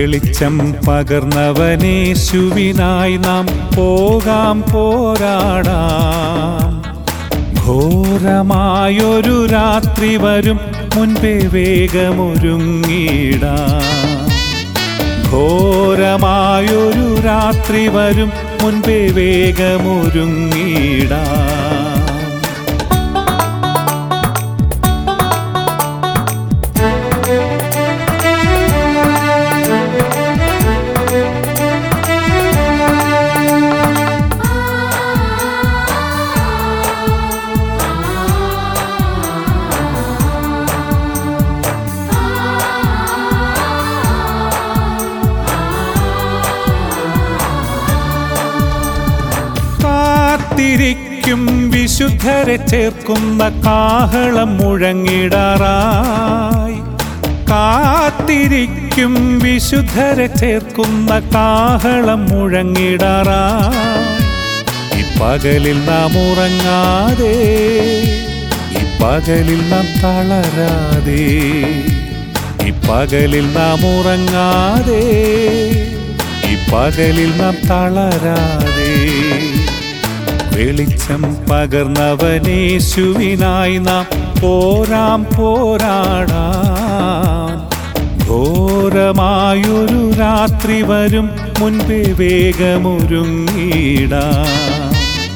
വെളിച്ചം പകർന്നവനേശുവിനായി നാം പോകാം പോരാടാം ഘോരമായൊരു രാത്രി വരും മുൻപേ വേഗമൊരുങ്ങിടാം ഘോരമായൊരു രാത്രി വരും മുൻപേ വേഗമൊരുങ്ങിടാം കാത്തിരിക്കും വിശുദ്ധരെ ചേർക്കുന്ന കാഹളം മുഴങ്ങിടാറായി കാത്തിരിക്കും വിശുദ്ധരെ ചേർക്കുന്ന കാഹളം മുഴങ്ങിടാറായി ഈ പകലിൽ നാം ഉറങ്ങാതെ ഈ പകലിൽ നാം തളരാതെ ഈ പകലിൽ നാം ഉറങ്ങാതെ ഈ പകലിൽ നാം തളരാതെ വെളിച്ചം പകർന്നവനേശുവിനായി നാം പോരാം പോരാടാം ഘോരമായൊരു രാത്രി വരും മുൻപേ വേഗമൊരുങ്ങിടാം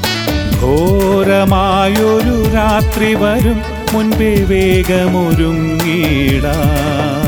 ഘോരമായൊരു രാത്രി വരും മുൻപേ വേഗമൊരുങ്ങിടാം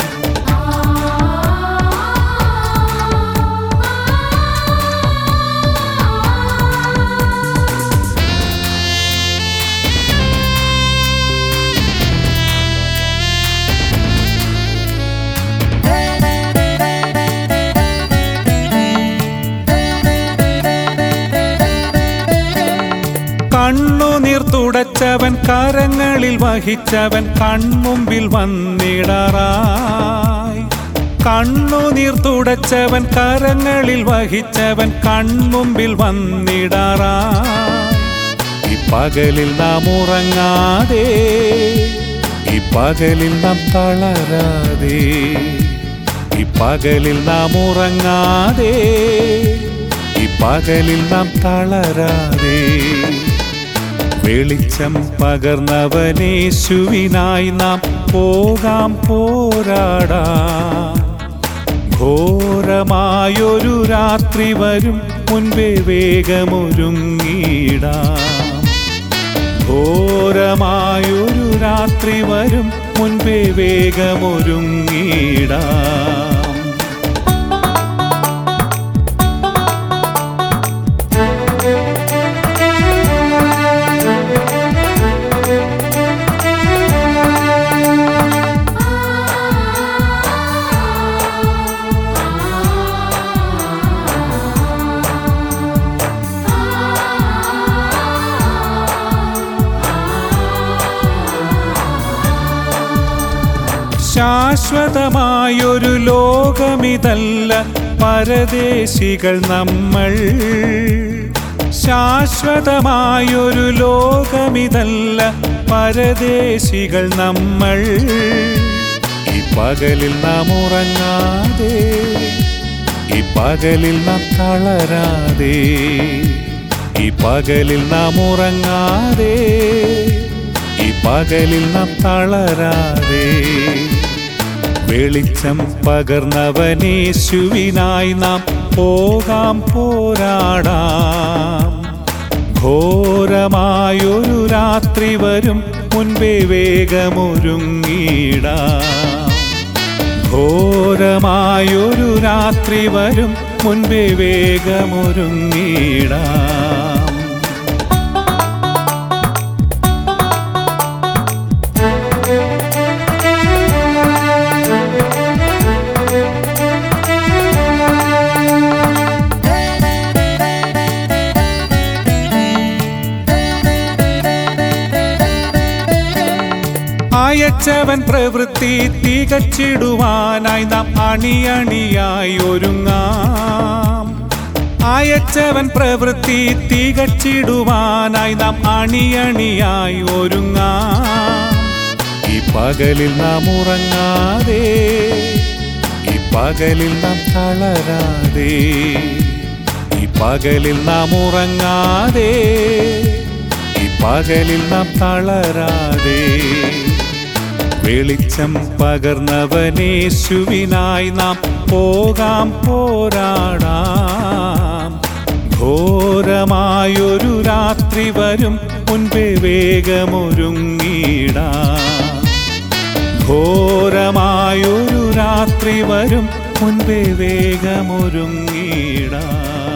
കണ്ണുനീർ തുടച്ചവൻ കരങ്ങളിൽ വഹിച്ചവൻ കൺമുമ്പിൽ വന്നിടറായി കണ്ണുനീർ തുടച്ചവൻ കരങ്ങളിൽ വഹിച്ചവൻ കൺമുമ്പിൽ വന്നിടറായി ഈ പകലിൽ നാം ഉറങ്ങാതെ ഈ പകലിൽ നാം തളരാതെ ഈ പകലിൽ നാം ഉറങ്ങാതെ ഈ പകലിൽ നാം തളരാതെ വെളിച്ചം പകർന്നവനേശുവിനായി നാം പോകാം പോരാടാം ഘോരമായൊരു രാത്രി വരും മുൻപേ വേഗമൊരുങ്ങിടാം ഘോരമായൊരു രാത്രി വരും മുൻപേ വേഗമൊരുങ്ങിടാം ശാശ്വതമായൊരു ലോകമിതല്ല പരദേശികൾ നമ്മൾ ശാശ്വതമായൊരു ലോകമിതല്ല പരദേശികൾ നമ്മൾ ഈ പകലിൽ നാം ഉറങ്ങാതെ ഈ പകലിൽ നാം തളരാതെ ഈ പകലിൽ നാം ഉറങ്ങാതെ ഈ പകലിൽ നാം തളരാതെ വെളിച്ചം പകർന്നവനേശുവിനായി നാം പോകാം പോരാടാം ഘോരമായൊരു രാത്രി വരും മുൻപേ വേഗമൊരുങ്ങിടാം ഘോരമായൊരു രാത്രി വരും മുൻപേ വേഗമൊരുങ്ങിടാം അയച്ചവൻ പ്രവൃത്തി തികച്ചിടുവാനായി നാം അണിയണിയായി ഒരുങ്ങാം അയച്ചവൻ പ്രവൃത്തി തികച്ചിടുവാനായി നാം അണിയണിയായി ഒരുങ്ങാം ഈ പകലിൽ നാം ഉറങ്ങാതെ ഈ പകലിൽ നാം തളരാതെ ഈ പകലിൽ നാം ഉറങ്ങാതെ ഈ പകലിൽ നാം തളരാതെ വെളിച്ചം പകർന്നവനേശുവിനായി നാം പോകാം പോരാടാം ഘോരമായൊരു രാത്രി വരും മുൻപേ വേഗമൊരുങ്ങിടാം ഘോരമായൊരു രാത്രി വരും മുൻപേ വേഗമൊരുങ്ങിടാം